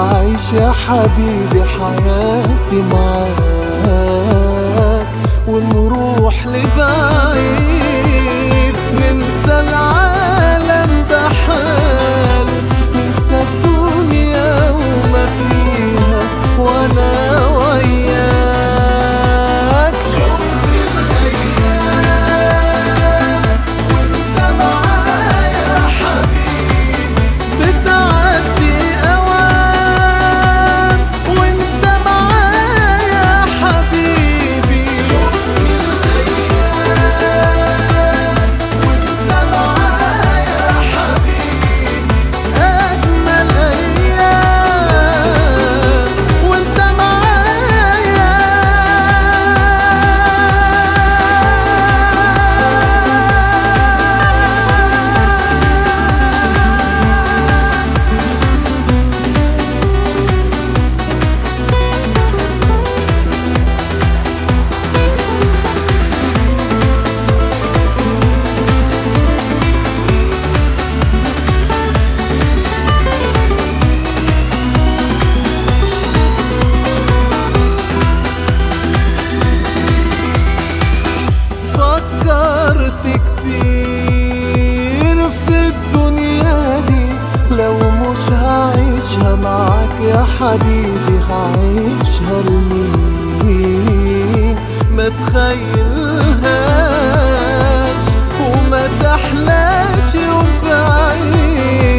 أعيش يا حبيبي حياتي معاك ونروح لبعيد ننسى العالم بحال ننسى الدنيا وما فيها وانا وياك شفت الايام وانت معايا حبيبي بتعدي اوان وانت معايا حبيبي شفت الايام وانت معايا حبيبي اجمل ايام وانت معايا فكرت كتير في الدنيا دي لو مش هعيشها معاك يا حبيبي هعيشها لمين ما تخيلهاش وما تحلاش يوم في عيني